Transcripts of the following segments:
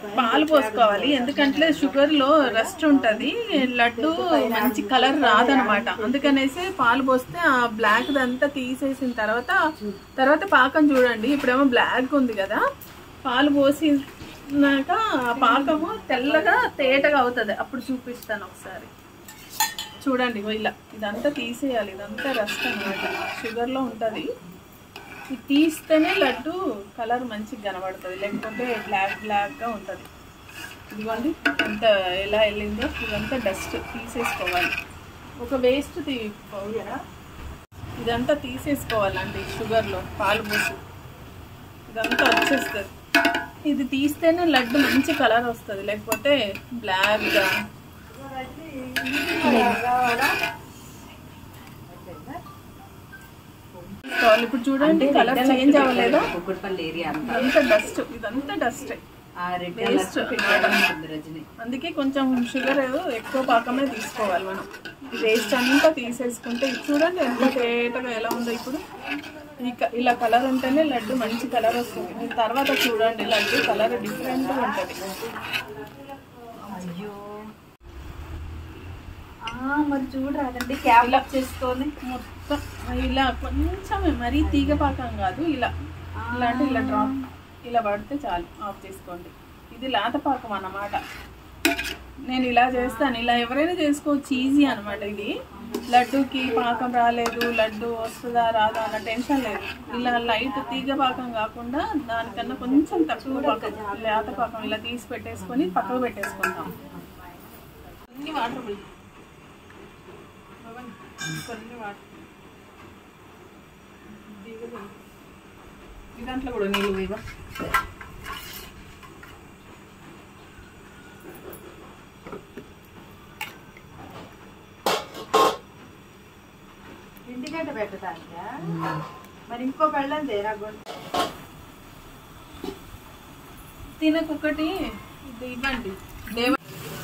పాలు పోసుకోవాలి ఎందుకంటే షుగర్ లో రస్ట్ ఉంటది లడ్డు మంచి కలర్ రాదనమాట అందుకనేసి పాలు పోస్తే ఆ బ్లాక్ అంతా తీసేసిన తర్వాత తర్వాత పాకం చూడండి ఇప్పుడేమో బ్లాక్ ఉంది కదా పాలు పోసినాక ఆ పాకము తెల్లగా తేటగా అవుతుంది అప్పుడు చూపిస్తాను ఒకసారి చూడండి ఇగో ఇలా ఇదంతా తీసేయాలి ఇదంతా రస్ట్ అనమాట షుగర్లో ఉంటుంది ఇది తీస్తేనే లడ్డు కలర్ మంచిగా కనబడుతుంది లేకపోతే బ్లాక్ బ్లాక్గా ఉంటుంది ఇదిగోండి ఎంత ఎలా వెళ్ళిందో ఇదంతా డస్ట్ తీసేసుకోవాలి ఒక వేస్ట్ తీ పోయరా ఇదంతా తీసేసుకోవాలండి షుగర్లో పాలు పోసి ఇదంతా వచ్చేస్తుంది ఇది తీస్తేనే లడ్డు మంచి కలర్ వస్తుంది లేకపోతే బ్లాక్గా తీసుకోవాలి. ఇప్పుడు చూడండి కలర్ చేంజ్ అవ్వలేదు కుక్కడపల్లి ఏరియా అంతా ఇదంతా డస్ట్ ఇదంతా డస్ట్ ఆ రెడ్ Waste. కలర్ ఉంటుంది రజని అందుకే కొంచెం షుగర్ ఎక్కువ పాకమే తీసుకోవాలి మనం ఈ వేస్ట్ అంతా తీసేసుకుంటే ఇది చూడండి ఎంత తేటగా ఎలా ఉందో ఇప్పుడు ఈ క- ఇలా కలర్ ఉంటేనే లడ్డు మంచి కలర్ వస్తుంది మీరు తర్వాత చూడండి లడ్డు కలర్ డిఫరెంట్గా ఉంటుంది అయ్యో ఆ, మరి చూడరాదండి క్యాబ్ అప్ చేసుకొని మొత్తం ఇలా కొంచెం మరీ తీగ పాకం కాదు ఇలా ఇలాంటి ఇలా డ్రాప్ ఇలా పడితే చాలు ఆఫ్ చేసుకోండి ఇది లేత పాకం అన్నమాట నేను ఇలా చేస్తాను ఇలా ఎవరైనా చేసుకోవచ్చు ఈజీ అనమాట ఇది లడ్డూకి పాకం రాలేదు లడ్డు వస్తుందా రాదా అన్న టెన్షన్ లేదు ఇలా లైట్ తీగ పాకం కాకుండా దానికన్నా కొంచెం తక్కువ పాకం లేత పాకం ఇలా తీసి పెట్టేసుకొని పక్కకు పెట్టేసుకుంటాం కొన్ని వాటర్ పోయి కొన్ని వాటర్ ఈ దాంట్లో కూడా నీళ్ళు ఇవ్వ ఇంటికంట పెట్టడానికా మరి ఇంకో పెళ్ళం తేరా తినకొకటి ఇది ఇవ్వండి దేవ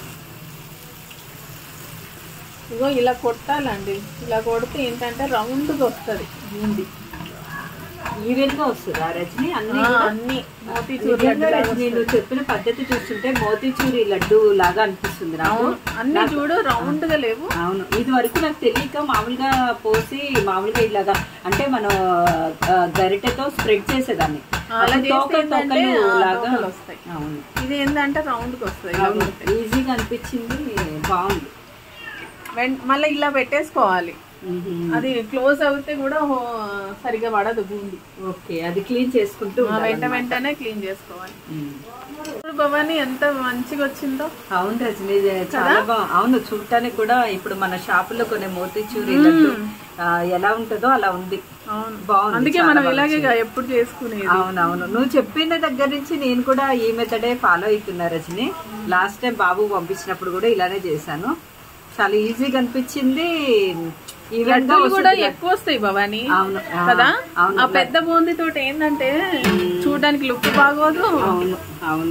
ఇగో ఇలా కొట్టాలండి ఇలా కొడితే ఏంటంటే రౌండ్గా వస్తుంది బూంది ఈవెన్ గా వస్తుందా రజని అన్ని ఆ, అన్ని మోతీచూర్ నిజంగా లడ్డు రజని నువ్వు చెప్పిన పద్ధతి చూస్తుంటే మోతీచూరి లడ్డు లాగా అనిపిస్తుంది నాకు అవును అన్ని చూడు రౌండ్ గా లేవు అవును ఇది వరకు నాకు తెలియక మామూలుగా పోసి మామూలుగా ఇలాగా అంటే మనం ఆ, గరిటెతో స్ప్రెడ్ చేసేదాన్ని అలా అప్పుడు చేస్తే తోకలు ఏంటంటే, తోకలు ఆ, లాగా తోకలు వస్తాయి. అవును ఇది ఏంటంటే రౌండ్ గా వస్తుంది ఇలా అవును కొడితే. ఈజీగా అనిపించింది బాగుంది వెన్- మళ్ళీ ఇలా పెట్టేసుకోవాలి మ్మ్. అది క్లోజ్ అవుతే కూడా హో- సరిగా పడదు బూంది ఓకే అది క్లీన్ చేసుకుంటూ ఆ, వెంట ఉండాలన్నమాట. వెంటనే క్లీన్ చేసుకోవాలి మ్మ్. ఇప్పుడు భవాని ఎంత మంచిగా వచ్చిందో అవును రజని ఇది చాలా బా అవును చూడటానికి కూడా ఇప్పుడు మన షాపులో కొనే మోతీచూరి లడ్డు ఆ, ఎలా ఉంటుందో అలా ఉంది అవును బాగుంది అందుకే చాలా మనం బాగా ఇలాగే వచ్చింది. ఎప్పుడు చేసుకునేది అవునవును నువ్వు చెప్పిన దగ్గర నుంచి నేను కూడా ఈ మెథడే ఫాలో అవుతున్నా రజని లాస్ట్ టైం బాబు పంపించినప్పుడు కూడా ఇలానే చేశాను చాలా ఈజీగా అనిపించింది ఈవెన్ గా లడ్డూలు కూడా వస్తుంది. ఎక్కువ వస్తాయి భవాని అవును ఆ, కదా అవును ఆ పెద్ద బూందీ తోటి ఏంటంటే చూడడానికి లుక్ బాగోదు అవును అవును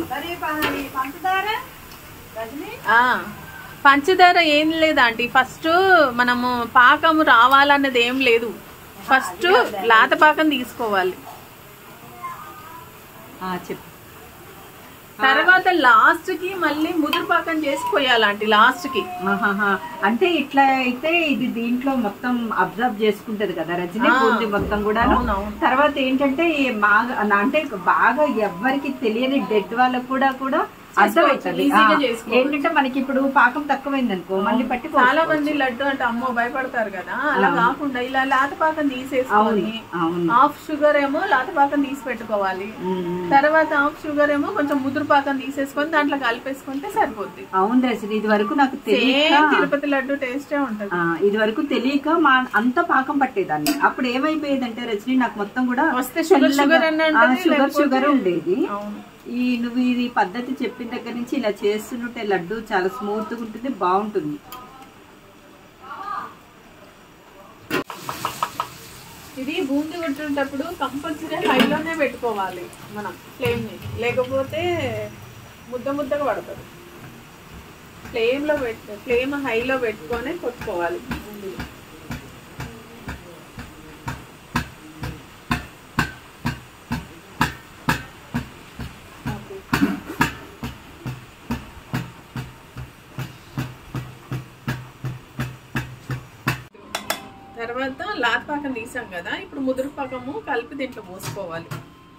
ఆ పంచదార ఏం లేదండి ఫస్ట్ మనము పాకం రావాలన్నది ఏం లేదు ఫస్ట్ లాత పాకం తీసుకోవాలి ఆ, చెప్పు తర్వాత లాస్ట్ కి మళ్ళీ ముదురు పాకం చేసి పోయాలంటే లాస్ట్ కి ఆహాహా. అంటే ఇట్లా అయితే ఇది దీంట్లో మొత్తం అబ్జర్వ్ చేసుకుంటది కదా రజనీ బూందీ మొత్తం కూడా అవునవును. తర్వాత ఏంటంటే ఈ బాగా అంటే బాగా ఎవ్వరికి తెలియని డెడ్ వాళ్ళకు కూడా కూడా అర్థమవుతుంది ఈజీగా ఆ, చేసుకోవచ్చు. ఏంటంటే మనకి ఇప్పుడు పాకం తక్కువైంది అనుకో మళ్ళీ పట్టి చాలా మంది లడ్డు అంటే అమ్మో భయపడతారు కదా అలా కాకుండా ఇలా లాత పాకం తీసేసుకొని అవును హాఫ్ షుగర్ ఏమో లాత పాకం తీసి పెట్టుకోవాలి ఉమ్. తర్వాత హాఫ్ షుగర్ ఏమో కొంచెం ముదురు పాకం తీసేసుకొని దాంట్లో కలిపేసుకుంటే సరిపోద్ది అవును రజనీ ఇది వరకు నాకు తెలియక సేమ్ తిరుపతి లడ్డు టేస్టే ఉంటది ఆ, ఇది వరకు తెలియక మా అంత పాకం పట్టేదాన్ని అప్పుడు ఏమైపోయేదంటే రజనీ నాకు మొత్తం కూడా వస్తే షుగర్ తెల్లగా- షుగర్ అని ఆ, అంటది, షుగర్ లేకపోతే- షుగర్ ఉండేది అవును ఈ నువ్వు ఇది పద్ధతి చెప్పిన దగ్గర నుంచి ఇలా చేస్తుంటే లడ్డు చాలా స్మూత్ గా ఉంటుంది బాగుంటుంది ఇది బూందీ కొట్టేటప్పుడు కంపల్సరీ హైలోనే పెట్టుకోవాలి మనం ఫ్లేమ్ ని లేకపోతే ముద్ద ముద్దగా పడుతుంది ఫ్లేమ్ లో పెట్ట ఫ్లేమ్ హైలో పెట్టుకొని కొట్టుకోవాలి బూందీ తర్వాత లాత్ పాకం తీసాం కదా ఇప్పుడు ముదురు పాకము కలిపి దీంట్లో పోసుకోవాలి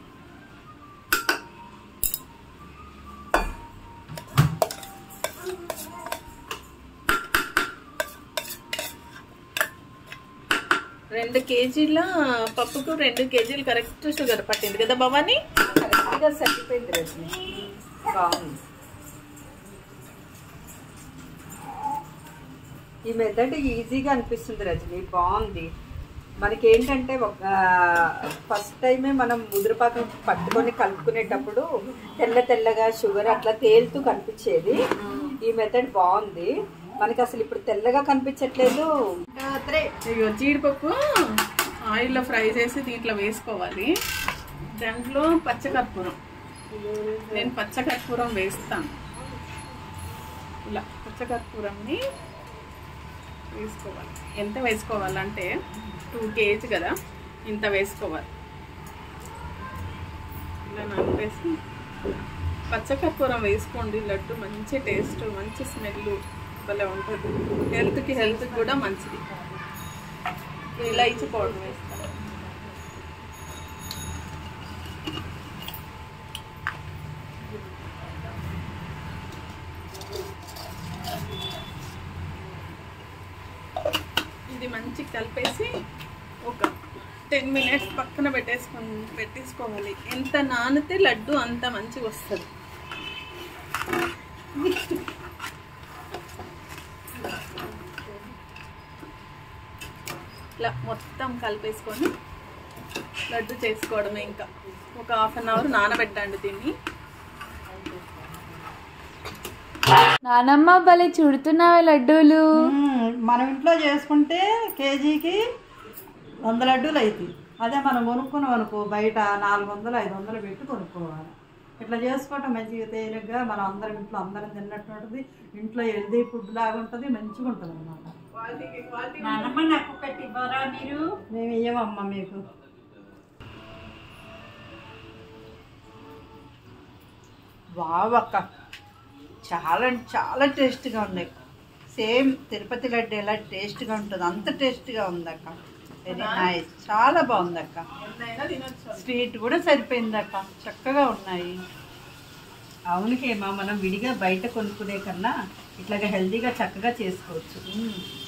రెండు కేజీల పప్పుకు రెండు కేజీలు కరెక్ట్ షుగర్ పట్టింది కదా భవానీ కరెక్ట్గా సరిపోయింది రజని బాగుంది ఈ మెథడ్ ఈజీగా అనిపిస్తుంది రజని బాగుంది మనకి ఏంటంటే ఒక ఫస్ట్ టైమే మనం ముదురుపాకం పట్టుకొని కలుపుకునేటప్పుడు తెల్ల తెల్లగా షుగర్ అట్లా తేలుతూ కనిపించేది ఈ మెథడ్ బాగుంది మనకి అసలు ఇప్పుడు తెల్లగా కనిపించట్లేదు ఇదిగో జీడిపప్పు ఆయిల్లో ఫ్రై చేసి దీంట్లో వేసుకోవాలి దాంట్లో పచ్చకర్పూరం నేను పచ్చకర్పూరం వేస్తాను ఇలా పచ్చకర్పూరంని వేసుకోవాలి ఎంత వేసుకోవాలంటే టూ కేజీ కదా ఇంత వేసుకోవాలి ఇలా నలిపేసి పచ్చకర్పూరం వేసుకోండి లడ్డు మంచి టేస్ట్ మంచి స్మెల్ భలే ఉంటుంది హెల్త్కి హెల్త్కి కూడా మంచిది ఇలాచి పౌడర్ వేస్తాను ఇది మంచి కలిపేసి ఒక టెన్ మినిట్స్ పక్కన పెట్టేసుకొని పెట్టేసుకోవాలి ఎంత నానితే లడ్డు అంత మంచిగా వస్తుంది ఇట్లా మొత్తం కలిపేసుకొని లడ్డు చేసుకోవడమే ఇంకా ఒక హాఫ్ అన్ అవర్ నానబెట్టండి దీన్ని నానమ్మ భలే చుడుతున్నావే లడ్డూలు మ్మ్. మనం ఇంట్లో చేసుకుంటే కేజీకి వంద లడ్డూలు అవుతాయి అదే మనం కొనుక్కున్నాం అనుకో బయట నాలుగు వందలు ఐదు వందలు పెట్టి కొనుక్కోవాలి ఇట్లా చేసుకోవటం మంచిగా తేలిగ్గా మనం అందరం ఇంట్లో అందరం తిన్నట్టు ఉంటుంది ఇంట్లో హెల్దీ ఫుడ్ లాగా ఉంటుంది మంచిగా ఉంటుంది అనమాట నానమ్మ నాకు ఒకటి ఇవ్వరా మీరు మేము ఇయ్యమమ్మా మీకు వావ్ అక్క చాలా అంటే చాలా టేస్ట్గా ఉన్నాయి సేమ్ తిరుపతి లడ్డు ఎలా టేస్ట్గా ఉంటుందో అంత టేస్ట్గా ఉంది అక్క వెరీ నైస్ చాలా బాగుంది అక్క ఎన్నైనా తినొచ్చు స్వీట్ కూడా సరిపోయింది అక్క చక్కగా ఉన్నాయి అవునుకేమా మనం విడిగా బయట కొనుక్కునే కన్నా ఇట్లాగా హెల్దీగా చక్కగా చేసుకోవచ్చు మ్మ్.